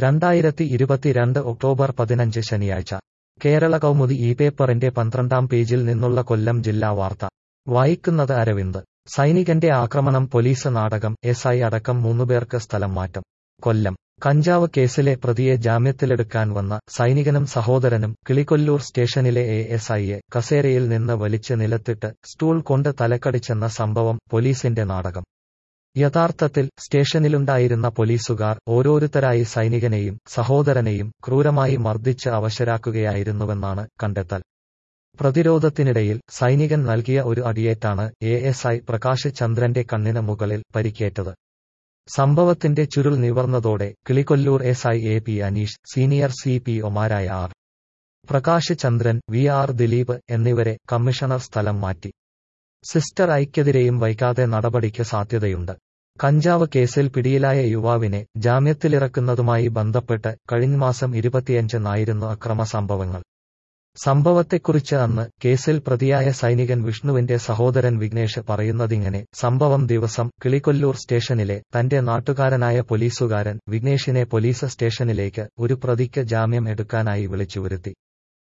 രണ്ടായിരത്തി ഇരുപത്തിരണ്ട് ഒക്ടോബർ പതിനഞ്ച് ശനിയാഴ്ച കേരള കൗമുദി ഈ പേപ്പറിന്റെ പന്ത്രണ്ടാം പേജിൽ നിന്നുള്ള കൊല്ലം ജില്ലാ വാർത്ത വായിക്കുന്നത് അരവിന്ദ് സൈനികന്റെ ആക്രമണം പോലീസ് നാടകം എസ് ഐ അടക്കം മൂന്നുപേർക്ക് സ്ഥലം മാറ്റം കൊല്ലം കഞ്ചാവ് കേസിലെ പ്രതിയെ ജാമ്യത്തിലെടുക്കാൻ വന്ന സൈനികനും സഹോദരനും കിളികൊല്ലൂർ സ്റ്റേഷനിലെ എ എസ് ഐയെ കസേരയിൽ നിന്ന് വലിച്ച് നിലത്തിട്ട് സ്റ്റൂൾ കൊണ്ട് തലക്കടിച്ചെന്ന സംഭവം പോലീസിന്റെ നാടകം യഥാർത്ഥത്തിൽ സ്റ്റേഷനിലുണ്ടായിരുന്ന പോലീസുകാർ ഓരോരുത്തരായി സൈനികനെയും സഹോദരനെയും ക്രൂരമായി മർദ്ദിച്ച് അവശരാക്കുകയായിരുന്നുവെന്നാണ് കണ്ടെത്തൽ പ്രതിരോധത്തിനിടയിൽ സൈനികൻ നൽകിയ ഒരു അടിയേറ്റാണ് എ എസ് ഐ പ്രകാശ് ചന്ദ്രന്റെ കണ്ണിന് മുകളിൽ പരിക്കേറ്റത് സംഭവത്തിന്റെ ചുരുൾ നിവർന്നതോടെ Kilikollur S I A P Aneesh senior C P ഒമാരായ R Prakash Chandran V R Dileep എന്നിവരെ കമ്മീഷണർ സ്ഥലം മാറ്റി സിസ്റ്റർ ഐക്കെതിരെയും വൈകാതെ നടപടിക്ക് സാധ്യതയുണ്ട് കഞ്ചാവ് കേസിൽ പിടിയിലായ യുവാവിനെ ജാമ്യത്തിലിറക്കുന്നതുമായി ബന്ധപ്പെട്ട് കഴിഞ്ഞ മാസം ഇരുപത്തിയഞ്ചിനായിരുന്നു അക്രമ സംഭവങ്ങൾ സംഭവത്തെക്കുറിച്ച് അന്ന് കേസിൽ പ്രതിയായ സൈനികൻ വിഷ്ണുവിന്റെ സഹോദരൻ വിഘ്നേഷ് പറയുന്നതിങ്ങനെ സംഭവം ദിവസം കിളികൊല്ലൂർ സ്റ്റേഷനിലെ തന്റെ നാട്ടുകാരനായ പോലീസുകാരൻ വിഘ്നേഷിനെ പോലീസ് സ്റ്റേഷനിലേക്ക് ഒരു പ്രതിക്ക് ജാമ്യം എടുക്കാനായി വിളിച്ചുവരുത്തി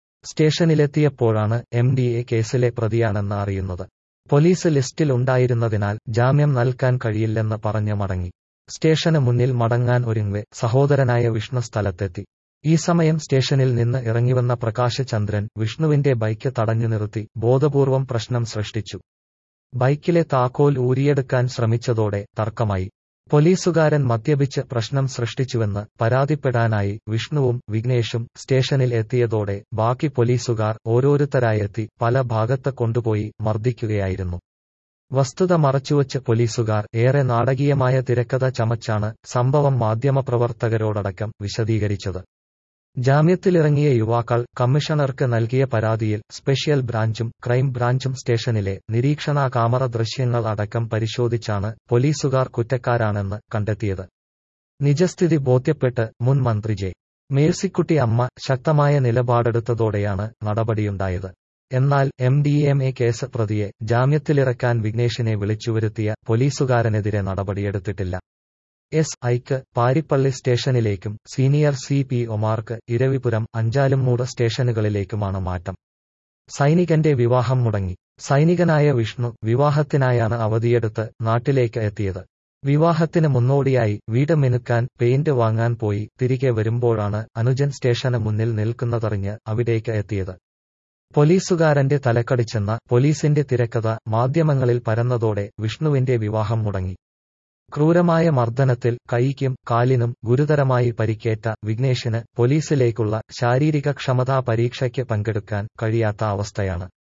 സ്റ്റേഷനിലെത്തിയപ്പോഴാണ് എം ഡി എ കേസിലെ പ്രതിയാണെന്ന് അറിയുന്നത് പോലീസ് ലിസ്റ്റിൽ ഉണ്ടായിരുന്നതിനാൽ ജാമ്യം നൽകാൻ കഴിയില്ലെന്ന് പറഞ്ഞ് മടങ്ങി സ്റ്റേഷന് മുന്നിൽ മടങ്ങാൻ ഒരുങ്ങവെ സഹോദരനായ വിഷ്ണു സ്ഥലത്തെത്തി ഈ സമയം സ്റ്റേഷനിൽ നിന്ന് ഇറങ്ങിവന്ന പ്രകാശ് ചന്ദ്രൻ വിഷ്ണുവിന്റെ ബൈക്ക് തടഞ്ഞു നിർത്തി ബോധപൂർവം പ്രശ്നം സൃഷ്ടിച്ചു ബൈക്കിലെ താക്കോൽ ഊരിയെടുക്കാൻ ശ്രമിച്ചതോടെ തർക്കമായി പോലീസുകാരൻ മദ്യപിച്ച് പ്രശ്നം സൃഷ്ടിച്ചുവെന്ന് പരാതിപ്പെടാനായി വിഷ്ണുവും വിഘ്നേഷും സ്റ്റേഷനിൽ എത്തിയതോടെ ബാക്കി പോലീസുകാർ ഓരോരുത്തരായെത്തി പല ഭാഗത്ത് കൊണ്ടുപോയി മർദ്ദിക്കുകയായിരുന്നു വസ്തുത മറച്ചുവച്ച് പോലീസുകാർ ഏറെ നാടകീയമായ തിരക്കഥ ചമച്ചാണ് സംഭവം മാധ്യമപ്രവർത്തകരോടടക്കം വിശദീകരിച്ചത് ജാമ്യത്തിലിറങ്ങിയ യുവാക്കൾ കമ്മീഷണർക്ക് നൽകിയ പരാതിയിൽ സ്പെഷ്യൽ ബ്രാഞ്ചും ക്രൈം ബ്രാഞ്ചും സ്റ്റേഷനിലെ നിരീക്ഷണ കാമറ ദൃശ്യങ്ങൾ അടക്കം പരിശോധിച്ചാണ് പോലീസുകാർ കുറ്റക്കാരാണെന്ന് കണ്ടെത്തിയത് നിജസ്ഥിതി ബോധ്യപ്പെട്ട് മുൻ മന്ത്രി ജെ മേഴ്സിക്കുട്ടി അമ്മ ശക്തമായ നിലപാടെടുത്തതോടെയാണ് നടപടിയുണ്ടായത് എന്നാൽ M D M A case പ്രതിയെ ജാമ്യത്തിലിറക്കാൻ വിഘ്നേഷിനെ വിളിച്ചുവരുത്തിയ പോലീസുകാരനെതിരെ നടപടിയെടുത്തിട്ടില്ല എസ് ഐക്ക് പാരിപ്പള്ളി സ്റ്റേഷനിലേക്കും സീനിയർ സി പി ഒമാർക്ക് ഇരവിപുരം അഞ്ചാലുംമൂട് സ്റ്റേഷനുകളിലേക്കുമാണ് മാറ്റം സൈനികന്റെ വിവാഹം മുടങ്ങി സൈനികനായ വിഷ്ണു വിവാഹത്തിനായാണ് അവധിയെടുത്ത് നാട്ടിലേക്ക് എത്തിയത് വിവാഹത്തിന് മുന്നോടിയായി വീട് മിനുക്കാൻ പെയിന്റ് വാങ്ങാൻ പോയി തിരികെ വരുമ്പോഴാണ് അനുജൻ സ്റ്റേഷന് മുന്നിൽ നിൽക്കുന്നതറിഞ്ഞ് അവിടേക്ക് എത്തിയത് പോലീസുകാരന്റെ തലക്കടിച്ചെന്ന പോലീസിന്റെ തിരക്കഥ മാധ്യമങ്ങളിൽ പരന്നതോടെ വിഷ്ണുവിന്റെ വിവാഹം മുടങ്ങി ക്രൂരമായ മർദ്ദനത്തിൽ കൈക്കും കാലിനും ഗുരുതരമായി പരിക്കേറ്റ വിഘ്നേഷിന് പോലീസിലേക്കുള്ള ശാരീരിക ക്ഷമതാ പരീക്ഷയ്ക്ക് പങ്കെടുക്കാൻ കഴിയാത്ത അവസ്ഥയാണ്